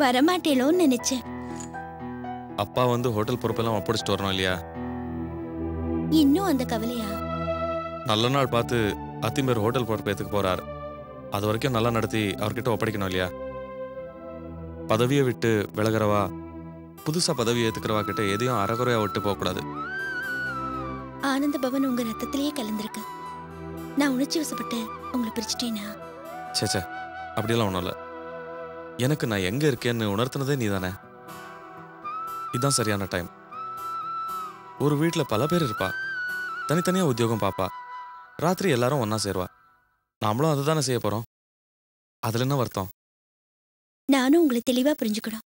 வரமாட்டேளோன்னு நினைச்சேன் அப்பா வந்து ஹோட்டல் பொறுப்பெல்லாம் ஒப்படைச்சிட்டு வரணும் இல்லையா இன்னும் அந்த கவலையா நல்ல நாள் பார்த்து அத்திம்பேர் ஹோட்டல் பொறுப்பு ஏற்றுக்க போறார் அது வரைக்கும் நல்லா நடத்தி அவர்கிட்ட ஒப்படைக்கணும் இல்லையா பதவியை விட்டு விலகிறவா புதுசா பதவி ஏத்துக்கிறவா கிட்ட எதையும் அறகுறையா விட்டு போகக்கூடாது ஆனந்த பவன் உங்க ரத்தத்திலேயே கலந்திருக்கு நான் உணர்ச்சி வசப்பட்டு உங்களை பிரிச்சுட்டேனா சேச்சே அப்படியெல்லாம் ஒன்றும் இல்லை எனக்கு நான் எங்க இருக்கேன்னு உணர்த்தினதே நீ தானே இதுதான் சரியான டைம் ஒரு வீட்டில் பல பேர் இருப்பா தனித்தனியா உத்தியோகம் பாப்பா ராத்திரி எல்லாரும் ஒண்ணா சேருவா நாமளும் அதை தானே செய்ய போறோம் அதுல என்ன வருத்தம் நானும் உங்களை தெளிவா புரிஞ்சுக்கணும்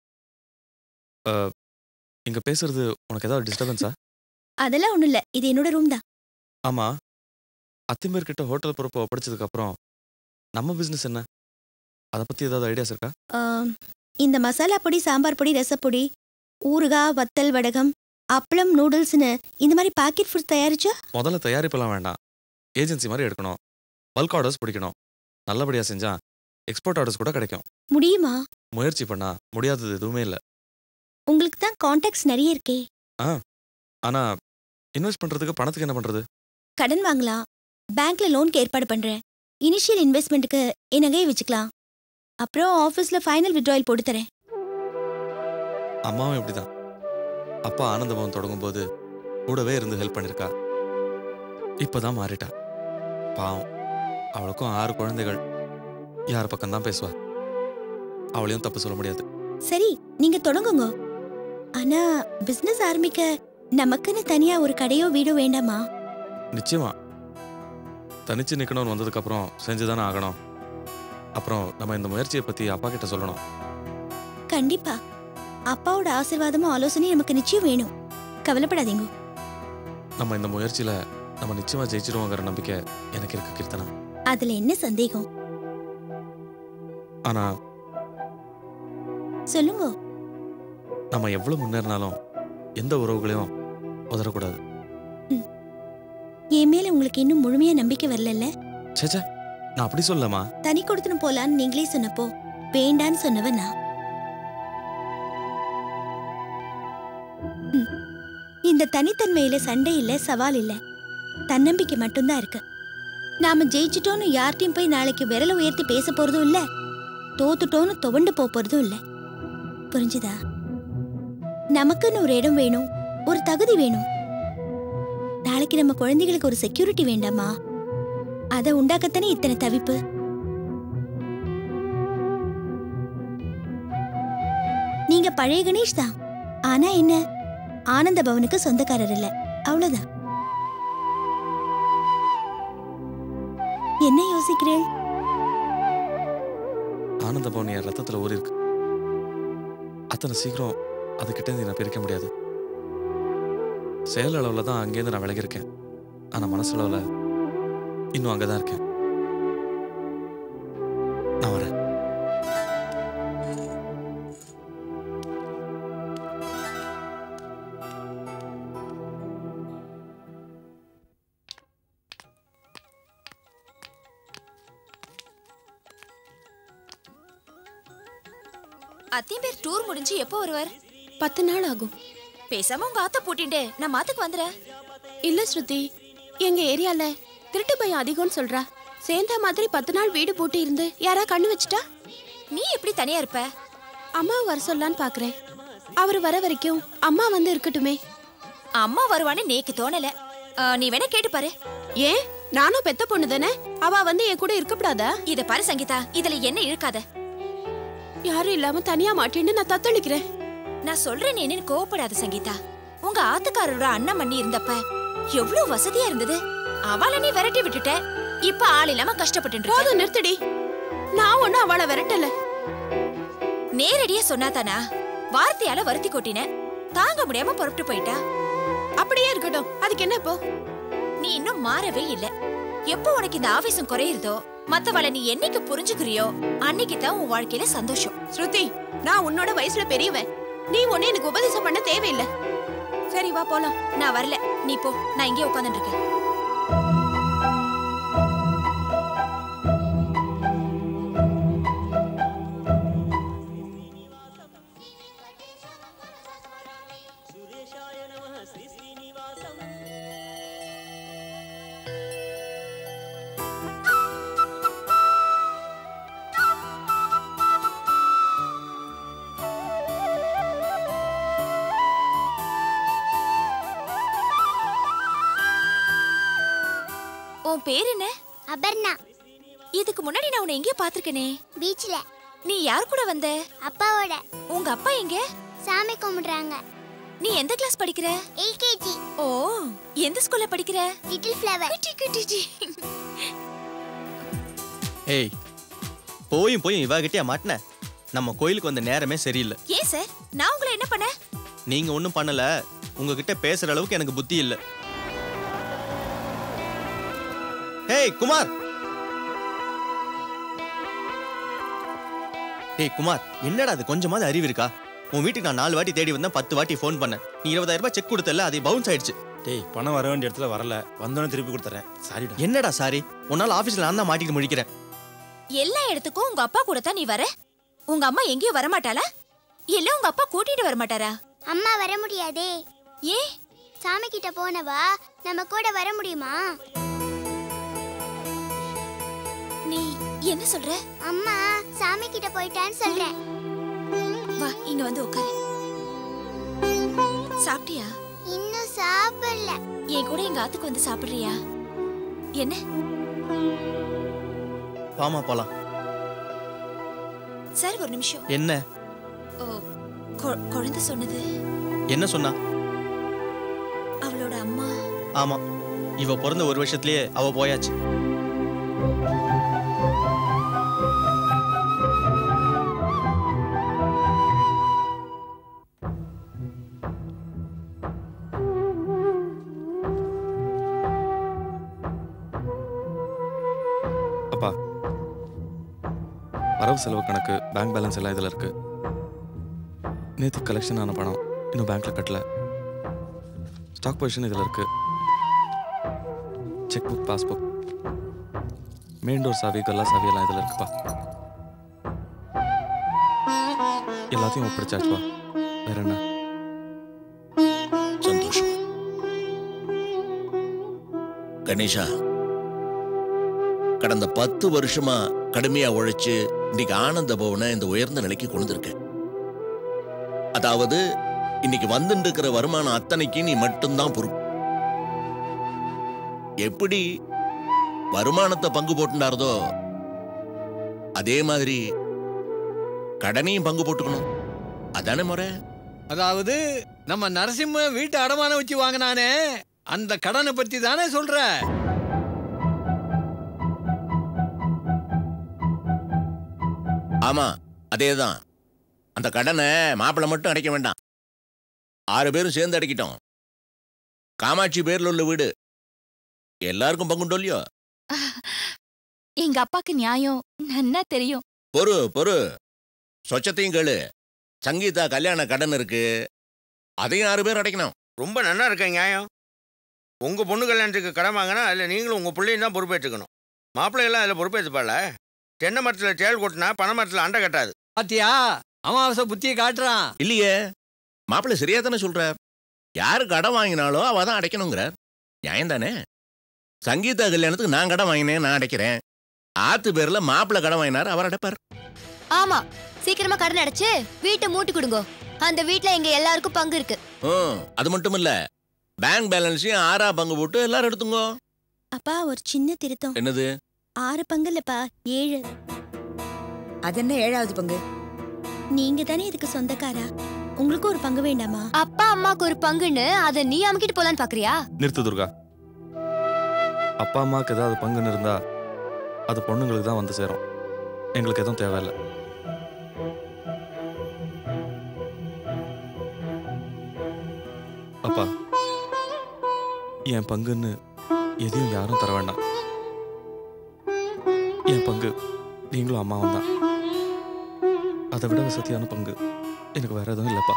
இங்க பேசுறது உனக்கு ஏதாவது டிஸ்டர்பன்ஸா அதெல்லாம் ஒண்ணும் இல்ல இது என்னோட ரூம் தான் ஆமா அத்திம்பேர் கிட்ட ஹோட்டல் பொறுப்பை ஒப்படைச்சதுக்கு அப்புறம் நம்ம பிசினஸ் என்ன அதை பத்தி ஏதாவது ஐடியாஸ் இருக்கா ஆம், இந்த மசாலா பொடி சாம்பார் பொடி ரசப்பொடி ஊறுகாய் வத்தல் வடகம் அப்பளம் நூடுல்ஸ்னு இந்த மாதிரி பாக்கெட் ஃபுட் தயாரிச்சா முதல்ல தயாரிப்பெல்லாம் வேண்டாம் ஏஜென்சி மாதிரி எடுக்கணும் பல்க் ஆர்டர்ஸ் பிடிக்கணும் நல்லபடியா செஞ்சா எக்ஸ்போர்ட் ஆர்டர்ஸ் கூட கிடைக்கும் முடியுமா முயற்சி பண்ணா முடியாதது எதுவுமே இல்லை உங்களுக்கு தான் கான்டாக்ட்ஸ் நிறைய இருக்கே ஆனா இன்வெஸ்ட் பண்றதுக்கு பணத்துக்கு என்ன பண்றது கடன் வாங்கலாம் பேங்க்ல லோனுக்கு ஏற்பாடு பண்றேன் இனிஷியல் இன்வெஸ்ட்மெண்ட்டுக்கு என் நகையை வச்சுக்கலாம் அப்புறம் ஆஃபீஸ்ல ஃபைனல் விட்ராயல் போட்டு தரேன் அம்மாவும் இப்படிதான் அப்பா ஆனந்தபவன் தொடங்கும் போது கூடவே இருந்து ஹெல்ப் பண்ணிருக்கா இப்பதான் மாறிட்டா பாவம் அவளுக்கும் ஆறு குழந்தைகள் யார் பக்கம் தான் பேசுவா அவளையும் தப்பு சொல்ல முடியாது சரி நீங்க தொடங்குங்க ஆனா பிசினஸ் ஆரம்பிக்க நமக்குன்னு தனியா ஒரு கடையோ வீடோ வேண்டாமா நிச்சயமா தனிச்சு நிக்கணும்னு வந்ததுக்கு அப்புறம் செஞ்சுதானே ஆகணும் அப்புறம் நம்ம இந்த முயற்சியை பத்தி அப்பா கிட்ட சொல்லணும் கண்டிப்பா அப்பாவோட ஆசீர்வாதமும் ஆலோசனையும் நமக்கு நிச்சயம் வேணும் கவலைப்படாதீங்க நம்ம இந்த முயற்சியில நம்ம நிச்சயமா ஜெயிச்சிருவோங்கிற நம்பிக்கை எனக்கு இருக்கு கீர்த்தனா அதுல என்ன சந்தேகம் ஆனா சொல்லுங்க நம்ம எவ்வளவு முன்னேறினாலும் எந்த உறவுகளையும் உதறக்கூடாது என் மேல உங்களுக்கு இன்னும் முழுமையா நம்பிக்கை வரலல்ல சேச்சே நான் அப்படி சொல்லமா தனி கொடுத்துன்னு போலான்னு நீங்களே சொன்னப்போ வேண்டான்னு சொன்னவன் நான் ம். இந்த தனித்தன்மையில சண்டை இல்ல சவால் இல்ல தன்னம்பிக்கை மட்டும்தான் இருக்கு நாம ஜெயிச்சிட்டோன்னு யார்கிட்டயும் போய் நாளைக்கு விரல உயர்த்தி பேச போறதும் இல்ல தோத்துட்டோன்னு துவண்டு போப் போறதும் இல்ல புரிஞ்சுதா நமக்குன்னு ஒரு இடம் வேணும் ஒரு தகுதி வேணும் நாளைக்கு நம்ம குழந்தைகளுக்கு ஒரு செக்யூரிட்டி வேண்டாமா அதை உண்டாக்கத்தானே இத்தனை தவிப்பு நீங்க பழைய கணேஷ் தான் ஆனா என்ன ஆனந்த பவனுக்கு சொந்தக்காரர் இல்ல அவ்வளவுதான் என்ன யோசிக்கிறேன் ஆனந்த பவன் என் ரத்தத்துல ஊறி இருக்கு அத்தனை சீக்கிரம் அதுகிட்ட இருந்து நான் பிரிக்க முடியாது செயல் அளவுல தான் அங்கேருந்து நான் விலகிருக்கேன் ஆனா மனசளவுல இன்னும் அங்கதான் இருக்கேன் நான் வரேன் அத்தையும் பேர் டூர் முடிஞ்சு எப்போ வருவார் பத்து நாள் ஆகும் பேசாம உங்க ஆத்த பூட்டிட்டு நான் மாத்துக்கு வந்துறேன் இல்ல ஸ்ருதி எங்க ஏரியால திருட்டு பயம் அதிகம்னு சொல்றா சேர்ந்த மாதிரி பத்து நாள் வீடு பூட்டி இருந்து யாரா கண்ணு வச்சுட்டா நீ எப்படி தனியா இருப்ப அம்மா வர சொல்லலான்னு பாக்குறேன் அவர் வர வரைக்கும் அம்மா வந்து இருக்கட்டுமே அம்மா வருவான்னு நேக்கு தோணல ஆ, நீ வேணா கேட்டு பாரு ஏன் நானும் பெத்த பொண்ணு தானே அவ வந்து என் கூட இருக்கக்கூடாதா இத பாரு சங்கீதா இதுல என்ன இழுக்காத யாரும் இல்லாம தனியா மாட்டேன்னு நான் தத்தளிக்கிறேன் நான் சொல்றேன் நீ என்னன்னு கோவப்படாத சங்கீதா உங்க ஆத்துக்காரரோட அண்ணன் மண்ணி இருந்தப்ப எவ்வளவு வசதியா இருந்தது அவளை நீ விரட்டி விட்டுட்ட இப்ப ஆள் இல்லாம கஷ்டப்பட்டு இருக்க போதும் நிறுத்தடி நான் ஒண்ணும் அவளை விரட்டல நேரடியா சொன்னாதானா வார்த்தையால வருத்தி கொட்டின தாங்க முடியாம புறப்பட்டு போயிட்டா அப்படியே இருக்கட்டும் அதுக்கு என்ன இப்போ நீ இன்னும் மாறவே இல்ல எப்போ உனக்கு இந்த ஆவேசம் குறையுறதோ மத்தவளை நீ என்னைக்கு புரிஞ்சுக்கிறியோ அன்னைக்கு தான் உன் வாழ்க்கையில சந்தோஷம் ஸ்ருதி நான் உன்னோட வயசுல பெரியவன் நீ ஒண்ணு எனக்கு உபதேசம் பண்ண தேவையில்லை சரி வா போலாம் நான் வரல நீ போ நான் இங்கே உட்காந்துட்டு இருக்கேன் உன் பேர் என்ன அபர்ணா இதுக்கு முன்னாடி நான் உன்னை எங்கேயோ பாத்திருக்கனே பீச்ல நீ யார் கூட வந்த அப்பாவோட உங்க அப்பா எங்க சாமி கும்பிடுறாங்க நீ எந்த கிளாஸ் படிக்கிற எல்கேஜி ஓ எந்த ஸ்கூல்ல படிக்கிற லிட்டில் ஃப்ளவர் குட்டி குட்டி ஏய் போயும் போயும் இவாகிட்டே மாட்டின நம்ம கோயிலுக்கு வந்த நேரமே சரியில்லை ஏன் சார் நான் உங்களை என்ன பண்ண நீங்க ஒன்றும் பண்ணல உங்ககிட்ட பேசுற அளவுக்கு எனக்கு புத்தி இல்லை ஏய் குமார் ஏய் குமார் என்னடா அது கொஞ்சமாவது அறிவு இருக்கா உன் வீட்டுக்கு நான் நாலு வாட்டி தேடி வந்தேன் பத்து வாட்டி ஃபோன் பண்ணேன் நீ இருபதாயிரம் ரூபாய் செக் கொடுத்தல அது பவுன்ஸ் ஆயிடுச்சு டேய் பணம் வர வேண்டிய இடத்துல வரல வந்தோடனே திருப்பி கொடுத்துறேன் சாரிடா என்னடா சாரி உன்னால ஆபீஸ்ல நான் தான் மாட்டிட்டு முடிக்கிறேன் எல்லா இடத்துக்கும் உங்க அப்பா கூட தான் நீ வர உங்க அம்மா எங்கேயும் வர மாட்டாளா இல்ல உங்க அப்பா கூட்டிட்டு வர மாட்டாரா அம்மா வர முடியாதே ஏன் சாமி கிட்ட போனவா நம்ம கூட வர முடியுமா நீ என்ன சொல்ற அம்மா சாமி கிட்ட போயிட்டான்னு சொல்றேன் வா இங்க வந்து உட்காரு சாப்பிட்டியா இன்னும் சாப்பிடல என் கூட எங்க ஆத்துக்கு வந்து சாப்பிடுறியா என்ன வாமா போலாம் சார் ஒரு நிமிஷம் என்ன ஓ, கொ- குழந்தை சொன்னது என்ன சொன்னா அவளோட அம்மா ஆமா இவ பிறந்த ஒரு வருஷத்துலயே அவ போயாச்சு அப்பா வரவு செலவு கணக்கு பேங்க் பேலன்ஸ் எல்லாம் இதில் இருக்கு நேற்று கலெக்ஷன் ஆன பணம் இன்னும் பேங்க்ல கட்டல ஸ்டாக் பொசிஷன் இதில் இருக்கு cheque book passbook main door சாவி கல்லா சாவி எல்லாம் இதில் இருக்குப்பா எல்லாத்தையும் ஒப்படைச்சாச்சுப்பா வேற என்ன சந்தோஷம் கணேஷா கடந்த பத்து வருஷமா கடுமையா உழைச்சு இன்னைக்கு ஆனந்த பவனை இந்த உயர்ந்த நிலைக்கு கொண்டு இருக்க அதாவது இன்னைக்கு வந்துட்டு இருக்கிற வருமானம் அத்தனைக்கு நீ மட்டும்தான் பொறுப்பு எப்படி வருமானத்தை பங்கு போட்டுண்டாரதோ அதே மாதிரி கடனையும் பங்கு போட்டுக்கணும் அதானே முறை அதாவது நம்ம நரசிம்ம வீட்டு அடமானம் வச்சு வாங்கினானே அந்த கடனை பத்தி தானே சொல்ற ஆமா அதேதான் அந்த கடனை மாப்பிள்ளை மட்டும் அடைக்க வேண்டாம் ஆறு பேரும் சேர்ந்து அடைக்கிட்டோம் காமாட்சி பேர்ல உள்ள வீடு எல்லாருக்கும் பங்குண்டோ இல்லையோ எங்க அப்பாக்கு நியாயம் நன்னா தெரியும் பொறு பொறு சொச்சத்தையும் கேளு சங்கீதா கல்யாண கடன் இருக்கு அதையும் ஆறு பேர் அடைக்கணும் ரொம்ப நல்லா இருக்க நியாயம் உங்க பொண்ணு கல்யாணத்துக்கு கடன் வாங்கினா அதில் நீங்களும் உங்க பிள்ளையும் தான் பொறுப்பேற்றுக்கணும் மாப்பிள்ளையெல்லாம் அதில் பொறுப்பேற்றுப்பால தென்னை மரத்தில் தேள் கொட்டினா பனை மரத்தில் அண்டை கட்டாது பாத்தியா அமாவாசை புத்தியை காட்டுறான் இல்லையே மாப்பிள்ளை சரியா தானே சொல்றார் யாரு கடன் வாங்கினாலோ அவ தான் அடைக்கணுங்கிறார் நியாயம் தானே சங்கீதா கல்யாணத்துக்கு நான் கடன் வாங்கினேன் நான் அடைக்கிறேன் ஆத்து பேர்ல மாப்பிள்ளை கடன் வாங்கினார் அவர் அடைப்பார் ஆமா சீக்கிரமா கடன் அடைச்சு வீட்டை மூட்டு கொடுங்க அந்த வீட்ல எங்க எல்லாருக்கும் பங்கு இருக்கு ம் அது மட்டும் இல்ல பேங்க் பேலன்ஸையும் ஆறா பங்கு போட்டு எல்லாரும் எடுத்துங்க அப்பா ஒரு சின்ன திருத்தம் என்னது ஆறு பங்கு இல்லப்பா ஏழு அது என்ன ஏழாவது பங்கு நீங்க தானே இதுக்கு சொந்தக்காரா உங்களுக்கு ஒரு பங்கு வேண்டாமா அப்பா அம்மாக்கு ஒரு பங்குன்னு அத நீ அமுக்கிட்டு போலான்னு பாக்குறியா நிறுத்து துர்கா அப்பா அம்மாவுக்கு ஏதாவது பங்குன்னு இருந்தா அது பொண்ணுங்களுக்கு தான் வந்து சேரும் எங்களுக்கு எதுவும் தேவையில்லை அப்பா என் பங்குன்னு எதையும் யாரும் தர வேண்டாம் என் பங்கு நீங்களும் அம்மாவும் தான் அதை விட வசதியான பங்கு எனக்கு வேற எதுவும் இல்லைப்பா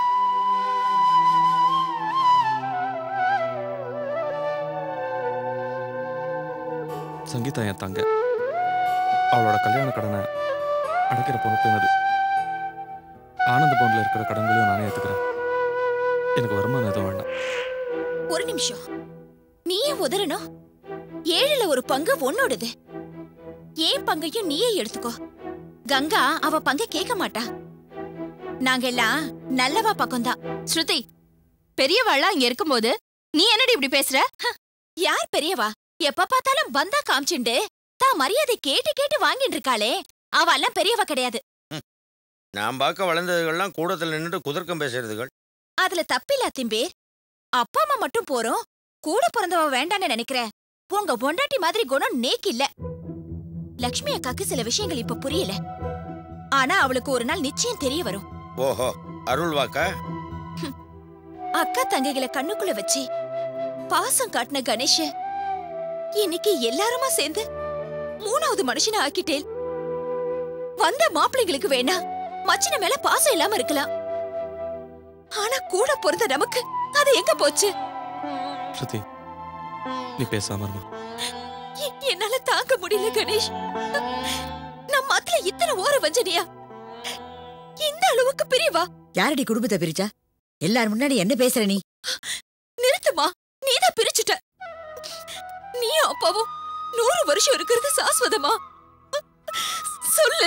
சங்கீதா என் தங்க அவளோட கல்யாண கடனை அடைக்கிற பொறுப்பு என்னது ஆனந்த பவுன்ல இருக்கிற கடன்களையும் நானே ஏத்துக்கிறேன் எனக்கு வருமானம் எதுவும் வேண்டாம் ஒரு நிமிஷம் நீயே உதறணும் ஏழுல ஒரு பங்கு உன்னோடது ஏன் பங்கையும் நீயே எடுத்துக்கோ கங்கா அவ பங்க கேட்க மாட்டா நாங்க எல்லாம் நல்லவா பக்கம்தான் ஸ்ருதி பெரியவாளா இங்க இருக்கும்போது நீ என்னடி இப்படி பேசுற ஹ, யார் பெரியவா எப்ப பார்த்தாலும் பந்தா காமிச்சுண்டு தான் மரியாதை கேட்டு கேட்டு வாங்கிட்டு இருக்காளே அவ எல்லாம் பெரியவ கிடையாது நான் பார்க்க வளர்ந்ததுகள்லாம் கூடத்தில் நின்றுட்டு குதர்க்கம் பேசுறதுகள் அதுல தப்பில்ல அத்திம்பேர் அப்பா அம்மா மட்டும் போறோம் கூட பிறந்தவ வேண்டான்னு நினைக்கிறேன் உங்க பொண்டாட்டி மாதிரி குணம் நேக்கு இல்ல லக்ஷ்மி அக்காக்கு சில விஷயங்கள் இப்ப புரியல ஆனா அவளுக்கு ஒரு நாள் நிச்சயம் தெரிய வரும் ஓஹோ அருள் வாக்கா அக்கா தங்கைகளை கண்ணுக்குள்ள வச்சு பாசம் காட்டின கணேஷ இன்னைக்கு எல்லாருமா சேர்ந்து மூணாவது மனுஷனை ஆக்கிட்டேன் வந்த மாப்பிள்ளைங்களுக்கு வேணா மச்சின மேல பாசம் இல்லாம இருக்கலாம் ஆனா கூட பிறந்த நமக்கு அது எங்க போச்சு ஸ்ருதி நீ பேசாம இருமா எ- என்னால தாங்க முடியல கணேஷ் நம்ம மத்தில இத்தனை ஓர வஞ்சனியா இந்த அளவுக்கு பிரிவா யாரடி குடும்பத்தை பிரிச்சா எல்லார் முன்னாடி என்ன பேசுற நீ நிறுத்துமா நீதான் பிரிச்சுட்ட நீயும் அப்பாவும் நூறு வருஷம் இருக்கிறது சாஸ்வதமா சொல்லு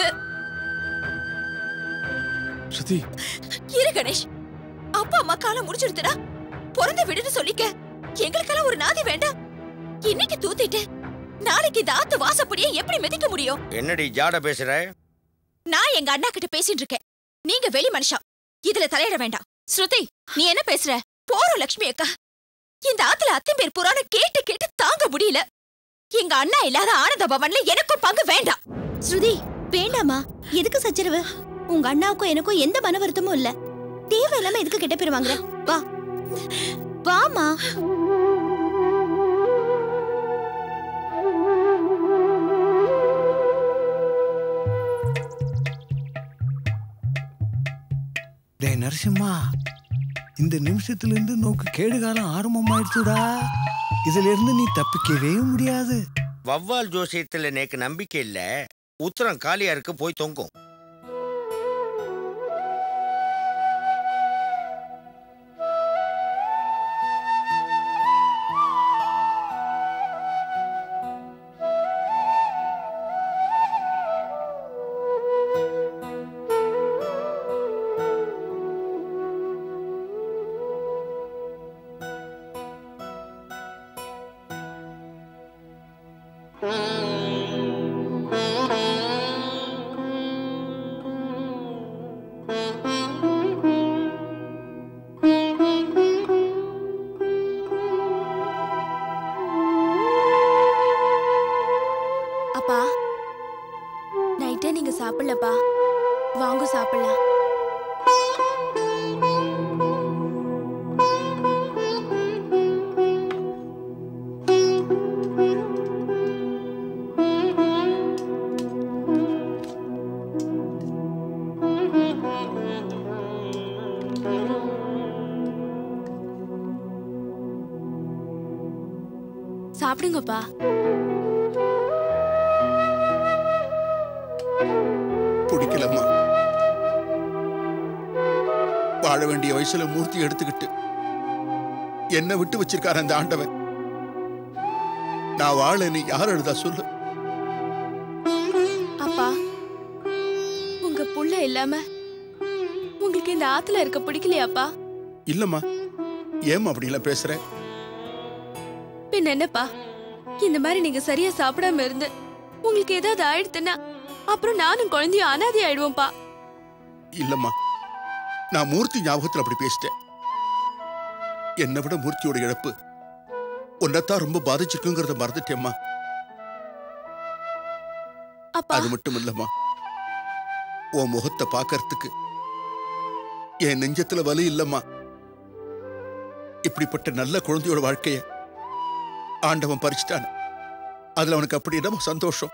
ஸ்ருதி இரு கணேஷ் அப்பா அம்மா காலம் முடிச்சிருத்துடா பிறந்த விடுன்னு சொல்லிக்க எங்களுக்கெல்லாம் ஒரு நாதி வேண்டாம் இன்னைக்கு தூத்திட்டு நாளைக்கு இந்த ஆத்து வாசப்படியே எப்படி மிதிக்க முடியும் என்னடி ஜாட பேசுற நான் எங்க அண்ணா கிட்ட பேசிட்டு இருக்கேன் நீங்க வெளி மனுஷா இதுல தலையிட வேண்டாம் ஸ்ருதி நீ என்ன பேசுற போறோம் லக்ஷ்மி அக்கா இந்த ஆத்துல அத்தன் பேர் புறான்னு கேட்டு கேட்டு தாங்க முடியல எங்க அண்ணா இல்லாத ஆனந்த பவன்ல எனக்கும் பங்கு வேண்டாம் ஸ்ருதி வேண்டாமா எதுக்கு சச்சரவு உங்க அண்ணாவுக்கும் எனக்கும் எந்த மன வருத்தமும் இல்ல தேவையில்லாம எதுக்கு கெட்ட பேர் வாங்குற வா வாமா டேய் நரசிம்மா இந்த நிமிஷத்துல இருந்து நோக்கு கேடு காலம் ஆரம்பமாயிடுச்சுடா இதுல இருந்து நீ தப்பிக்கவே முடியாது வவ்வால் ஜோசியத்துல நேக்கு நம்பிக்கை இல்ல உத்தரம் காலியா இருக்கு போய் தொங்கும் அப்பா நைட்டே நீங்க சாப்பிடலப்பா வாங்க சாப்பிடலாம் சாப்பிடுங்கப்பா பிடிக்கலம்மா வாழ வேண்டிய வயசுல மூர்த்தி எடுத்துக்கிட்டு என்ன விட்டு வச்சிருக்காரு அந்த ஆண்டவன் நான் வாழ நீ யார் எழுதா சொல்லு அப்பா உங்க புள்ள இல்லாம உங்களுக்கு இந்த ஆத்துல இருக்க பிடிக்கலையாப்பா இல்லம்மா ஏம்மா அப்படிலாம் பேசுற பின்ன என்னப்பா இந்த மாதிரி நீங்க சரியா சாப்பிடாம இருந்து உங்களுக்கு ஏதாவது ஆயிடுத்துன்னா அப்புறம் நானும் குழந்தையும் அனாதை ஆயிடுவோம்ப்பா இல்லம்மா நான் மூர்த்தி ஞாபகத்துல அப்படி பேசிட்டேன் என்னை விட மூர்த்தியோட இழப்பு உன்னைத்தான் ரொம்ப பாதிச்சிருக்குங்கிறத மறந்துட்டேம்மா அப்பா அது மட்டும் இல்லம்மா உன் முகத்தை பார்க்கறதுக்கு என் நெஞ்சத்துல வலி இல்லம்மா இப்படிப்பட்ட நல்ல குழந்தையோட வாழ்க்கைய ஆண்டவன் பறிச்சிட்டான் அதுல அவனுக்கு அப்படி என்னமோ சந்தோஷம்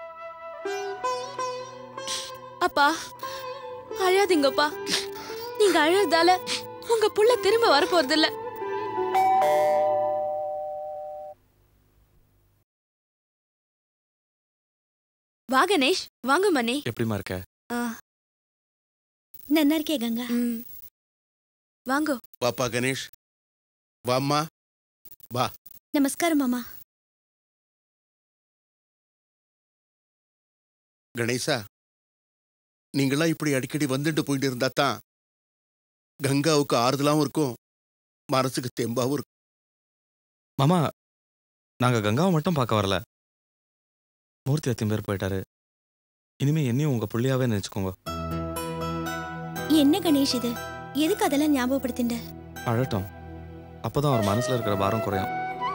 அப்பா அழாதீங்கப்பா நீங்க அழறதால உங்க புள்ள திரும்ப வரப்போறது இல்ல வா கணேஷ் வாங்க மணி எப்படிமா இருக்க ஆ, நன்னா இருக்கே கங்கா ம். வாங்கோ வாப்பா கணேஷ் வாம்மா வா நமஸ்காரம் மாமா கணேசா நீங்களா இப்படி அடிக்கடி வந்துட்டு போயிட்டு இருந்தா தான் கங்காவுக்கு ஆறுதலாவும் இருக்கும் மனசுக்கு தெம்பாவும் இருக்கும் மாமா நாங்க கங்காவை மட்டும் பார்க்க வரல மூர்த்தி அத்தியம் பேர் போயிட்டாரு இனிமே என்னையும் உங்க புள்ளியாவே நினைச்சுக்கோங்க என்ன கணேஷ் இது எதுக்கு அதெல்லாம் ஞாபகப்படுத்திண்ட அழட்டும் அப்பதான் அவர் மனசுல இருக்கிற பாரம் குறையும்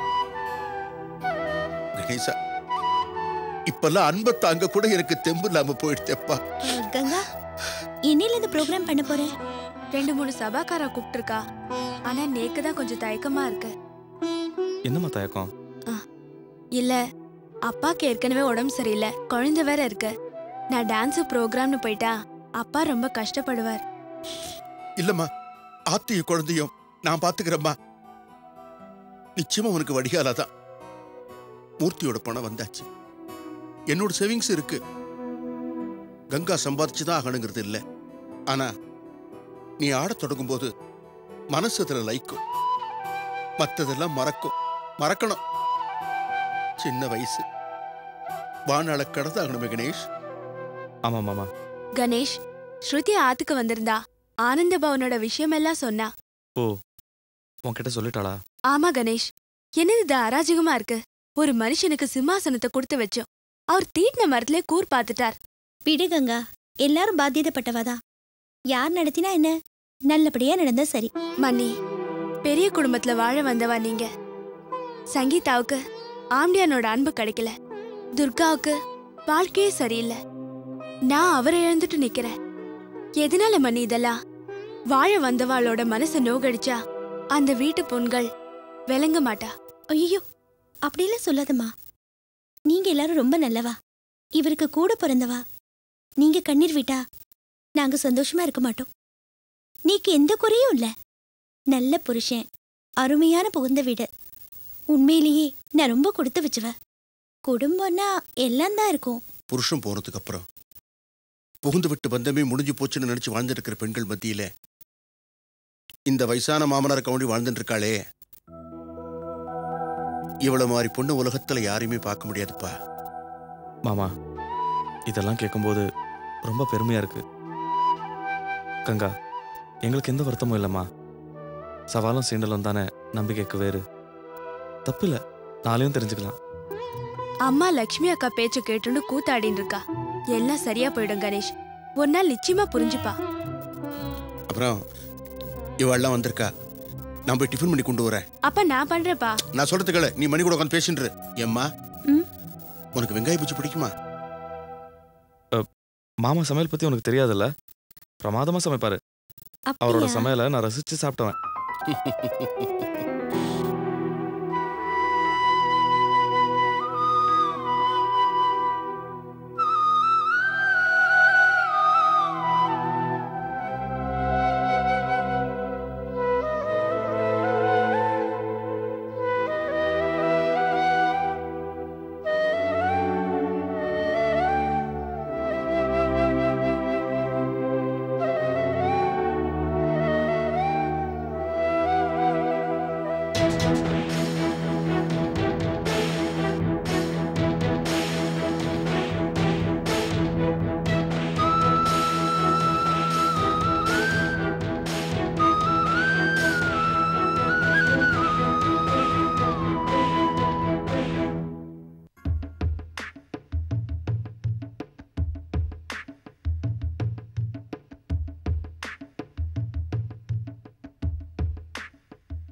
கணேசா இப்பெல்லாம் அன்பை தாங்க கூட எனக்கு தெம்பு இல்லாம போயிடுச்சப்பா அஹ், கங்கா என்னையில இந்த ப்ரோக்ராம் பண்ண போறேன் ரெண்டு மூணு சபாக்காரா கூப்பிட்டுருக்கா ஆனா நேக்கு தான் கொஞ்சம் தயக்கமா இருக்கு என்னம்மா தயக்கம் இல்ல அப்பாக்கு ஏற்கனவே உடம்பு சரியில்லை குழந்தை வேற இருக்கு நான் டான்ஸ் ப்ரோக்ராம்னு போயிட்டா அப்பா ரொம்ப கஷ்டப்படுவார் இல்லம்மா ஆத்திய குழந்தையும் நான் பாத்துக்கிறேம்மா நிச்சயமா உனக்கு வடிகாலாதான் மூர்த்தியோட பணம் வந்தாச்சு என்னோட சேவிங்ஸ் இருக்கு கங்கா சம்பாதிச்சுதான் ஆகணுங்கிறது இல்ல ஆனா நீ ஆடத் தொடங்கும் போது மனசு அதுல லைக்கும் மத்ததெல்லாம் மறக்கும் மறக்கணும் சின்ன வயசு வானாள கடந்தாகணுமே கணேஷ் ஆமா மாமா கணேஷ் ஸ்ருதி ஆத்துக்கு வந்திருந்தா ஆனந்த பவனோட விஷயமெல்லாம் சொன்னா ஓ உன்கிட்ட சொல்லிட்டாளா ஆமா கணேஷ் என்னது இது அராஜகமா இருக்கு ஒரு மனுஷனுக்கு சிம்மாசனத்தை கொடுத்து வச்சோம் அவர் தீட்டின மரத்திலே கூர் பார்த்துட்டார் விடு கங்கா எல்லாரும் பாத்தியதப்பட்டவாதான் யார் நடத்தினா என்ன நல்லபடியா நடந்தா சரி மன்னி பெரிய குடும்பத்துல வாழ வந்தவா நீங்க சங்கீதாவுக்கு ஆம்டியானோட அன்பு கிடைக்கல துர்காவுக்கு வாழ்க்கையே சரியில்லை நான் அவரை இழந்துட்டு நிக்கிறேன் எதனால மன்னி இதெல்லாம் வாழ வந்தவாளோட மனசை நோகடிச்சா அந்த வீட்டு பொண்கள் விளங்க மாட்டா ஐயோ அப்படியெல்லாம் சொல்லாதம்மா நீங்க எல்லாரும் ரொம்ப நல்லவா இவருக்கு கூட பிறந்தவா நீங்க கண்ணீர் விட்டா நாங்க சந்தோஷமா இருக்க மாட்டோம் நீக்கு எந்த குறையும் இல்ல நல்ல புருஷன் அருமையான புகுந்த வீடு உண்மையிலேயே நான் ரொம்ப கொடுத்து வச்சுவ குடும்பம்னா எல்லாம் தான் இருக்கும் புருஷன் போனதுக்கு அப்புறம் புகுந்து விட்டு பந்தமே முடிஞ்சு போச்சுன்னு நினைச்சு வாழ்ந்துட்டு இருக்கிற பெண்கள் மத்தியில இந்த வயசான மாமனார் கவுண்டி வாழ்ந்துட்டு இருக்காளே இவ்வளவு மாதிரி பொண்ணு உலகத்துல யாரையுமே பார்க்க முடியாதுப்பா மாமா இதெல்லாம் கேட்கும்போது ரொம்ப பெருமையா இருக்கு கங்கா எங்களுக்கு எந்த வருத்தமும் இல்லைம்மா சவாலும் சீண்டலும் தானே நம்பிக்கைக்கு வேறு தப்பில்ல நாளையும் தெரிஞ்சுக்கலாம் அம்மா லக்ஷ்மி அக்கா பேச்ச கேட்டுன்னு கூத்தாடின்னு இருக்கா எல்லாம் சரியா போயிடும் கணேஷ் ஒரு நாள் நிச்சயமா புரிஞ்சுப்பா அப்புறம் இவெல்லாம் வந்திருக்கா நான் போய் டிஃபன் பண்ணி கொண்டு வரேன் அப்ப நான் பண்றேப்பா நான் சொல்றதுக்கள நீ மணி கூட உட்காந்து பேசின்று ஏம்மா உனக்கு வெங்காய பச்சி பிடிக்குமா மாமா சமையல் பத்தி உனக்கு தெரியாதுல்ல பிரமாதமா சமைப்பாரு அவரோட அப்படியா? சமையலை நான் ரசிச்சு சாப்பிட்டவன்